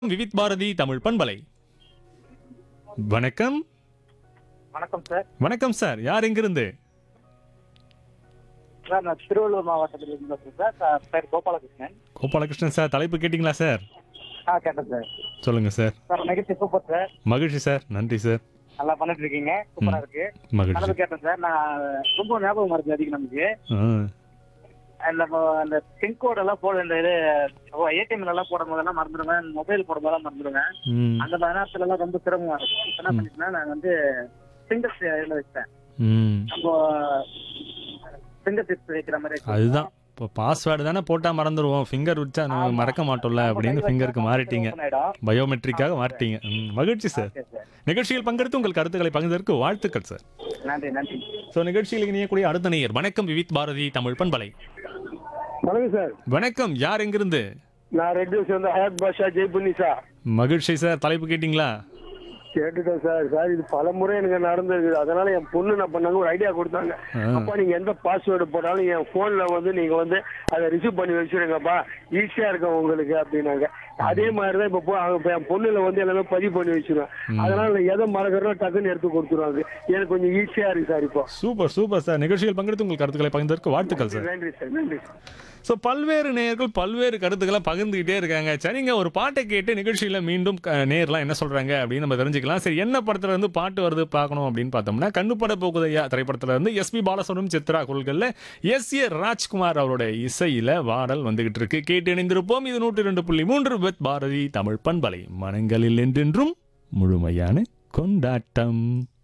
விவித் பாரதி தமிழ் பண்பலை வணக்கம் வணக்கம் சார் வணக்கம் சார் யார் எங்கிருந்து சார் நான் திருவள்ளூர் மாவட்டத்தில் இருந்து பேசுறேன் சார் சார் பேர் கோபாலகிருஷ்ணன் கோபாலகிருஷ்ணன் சார் தலைப்பு கேட்டிங்களா சார் ஆ கேட்டேன் சார் சொல்லுங்க சார் சார் நிகழ்ச்சி சூப்பர் சார் மகிழ்ச்சி சார் நன்றி சார் நல்லா பண்ணிட்டு இருக்கீங்க சூப்பரா இருக்கு மகிழ்ச்சி நல்லது கேட்டேன் சார் நான் ரொம்ப ஞாபகம் மருந்து அதிகம் நமக்கு ஆ, அந்த ம- அந்த பின்கோட் எல்லாம் போட இந்த இது ஏடிஎம்ல எல்லாம் போடும் போதெல்லாம் மறந்துடுவேன் மொபைல் போடும் போதெல்லாம் மறந்துடுவேன் ம், அந்த மாதிரி நேரத்துல எல்லாம் ரொம்ப சிரமமா இருக்கும் இப்ப என்ன பண்ணிட்டேன்னா நான் வந்து ஃபிங்கர் இதுல வச்சேன் ம். நம்ம ஃபிங்கர் டிப்ஸ் வைக்கிற மாதிரி வச்சிருக்கேன். அதுதான் இப்போ பாஸ்வேர்டு தானே போட்டால் மறந்துடுவோம் ஃபிங்கர் வச்சா நம்ம ஆமா. மறக்க மாட்டோம்ல அப்படின்னு நம்ம கை ஃபிங்கருக்கு வச்சா மாறிட்டீங்க open ஆயிடும். பயோமெட்ரிக்காக மாறிட்டீங்க ம், மகிழ்ச்சி சார் சரி சார் நிகழ்ச்சியில் பங்கெடுத்து உங்கள் கருத்துக்களை பகிர்ந்ததற்கு வாழ்த்துக்கள் சார் நன்றி நன்றி ஸோ நிகழ்ச்சியில் இணையக்கூடிய அடுத்த நேயர் வணக்கம் விவித் பாரதி தமிழ் பண்பலை வணக்கம் சார் வணக்கம் யார் எங்கிருந்து நான் ரெட் ஹவுஸ் வந்து ஹயாத் பாஷா ஜெய்புன்னி சார் மகிழ்ச்சி சார் தலைப்பு கேட்டிங்களா கேட்டுட்டேன் சார் சார் இது பல முறை எனக்கு நடந்திருக்கு அதனால என் பொண்ணு என்ன பண்ணாங்க ஒரு ஐடியா கொடுத்தாங்க ஆ. அப்பா நீங்க எந்த பாஸ்வேர்டு போட்டாலும் என் போன்ல வந்து நீங்க வந்து அதை ரிசீவ் பண்ணி வச்சிருங்கப்பா ஈஸியா இருக்கும் உங்களுக்கு அப்படின்னாங்க அதே மாதிரி தான் இப்போ போ- அவங்க இப்ப என் பொண்ணுல வந்து எல்லாமே பதிவு பண்ணி வச்சிருவேன் அதனால நான் எதை மறக்கிறோம் டக்குன்னு எடுத்து கொடுத்துருவாங்க எனக்கு கொஞ்சம் ஈஸியா இருக்கு சார் இப்போ சூப்பர் சூப்பர் சார் நிகழ்ச்சியில் பங்கெடுத்து உங்கள் கருத்துக்களை பகிர்ந்ததற்கு வாழ்த்துக்கள் சார் நன்றி சார் நன்றி ஸோ பல்வேறு நேயர்கள் பல்வேறு கருத்துக்களை பகிர்ந்துகிட்டே இருக்காங்க சரிங்க ஒரு பாட்டை கேட்டு நிகழ்ச்சியில் மீண்டும் க- நேயர்லாம் என்ன சொல்றாங்க அப்படின்னு நம்ம தெரிஞ்சுக்கலாம் சரி என்ன படத்துல இருந்து பாட்டு வருது பார்க்கணும் அப்படின்னு பார்த்தோம்னா கண்ணுப்பட போகுதையா திரைப்படத்துல இருந்து எஸ்பி பாலசுரம் சித்ரா குரல்களில் எஸ் ஏ ராஜ்குமார் அவரோட இசையில வாடல் வந்துகிட்டு இருக்கு கேட்டு இணைந்திருப்போம் இது நூற்றி ரெண்டு புள்ளி மூன்று வித் பாரதி தமிழ் பண்பலை மனங்களில் என்றென்றும் முழுமையான கொண்டாட்டம்